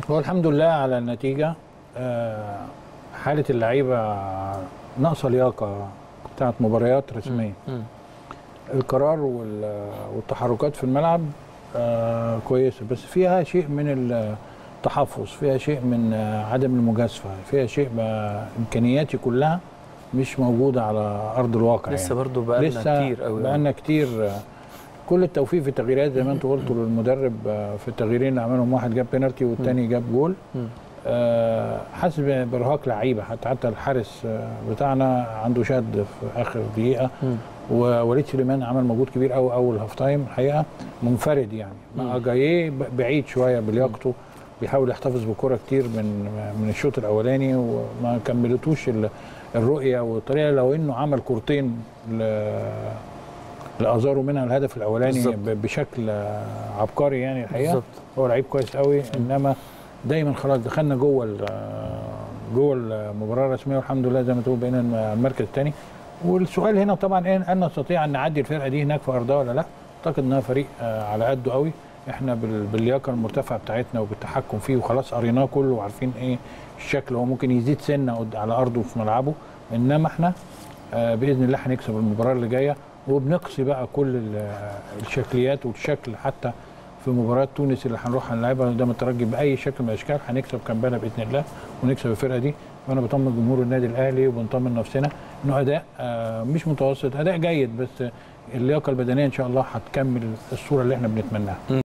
هو الحمد لله على النتيجه آه، حاله اللعيبه ناقصه لياقه بتاعت مباريات رسميه مم. القرار وال- والتحركات في الملعب آه، كويسه بس فيها شيء من التحفظ فيها شيء من آه، عدم المجازفه فيها شيء ما امكانياتي كلها مش موجوده على ارض الواقع لسه يعني. برضو بقالنا لسه كتير قوي بقالنا كتير آه، كل التوفيق في التغييرات زي ما انتوا قلتوا للمدرب آه، في التغييرين اللي عملهم واحد جاب بينالتي والتاني جاب جول مم. آه، حاسس بارهاق لعيبه حتى حتى الحارس آه، بتاعنا عنده شد في اخر دقيقه مم. ووليد سليمان عمل مجهود كبير قوي اول هاف تايم الحقيقه منفرد يعني مع مم. جايه بعيد شويه بلياقته بيحاول يحتفظ بكره كتير من من الشوط الاولاني وما كملتوش ال- الرؤيه والطريقه لو انه عمل كورتين ل- لازارو منها الهدف الاولاني بالظبط. ب- بشكل آه، عبقري يعني الحقيقه بالظبط هو لعيب كويس قوي انما دايما خلاص دخلنا جوه ال- آه، جوه المباراه الرسميه والحمد لله زي ما تقول بقينا الم- المركز الثاني والسؤال هنا طبعا إيه هل نستطيع ان نعدي الفرقه دي هناك في ارضها ولا لا؟ اعتقد انها فريق آه، على قده قوي احنا بال- باللياقه المرتفعه بتاعتنا وبالتحكم فيه وخلاص قريناه كله وعارفين ايه الشكل هو ممكن يزيد سنه قد- على ارضه في ملعبه انما احنا آه، باذن الله هنكسب المباراه اللي جايه وبنقصي بقى كل ال- الشكليات والشكل حتى في مباراه تونس اللي هنروح هنلعبها قدام الترجي باي شكل من الاشكال هنكسب كامبانا باذن الله ونكسب الفرقه دي وانا بطمن جمهور النادي الاهلي وبنطمن نفسنا انه اداء آه، مش متوسط اداء جيد بس اللياقه البدنيه ان شاء الله هتكمل الصوره اللي احنا بنتمناها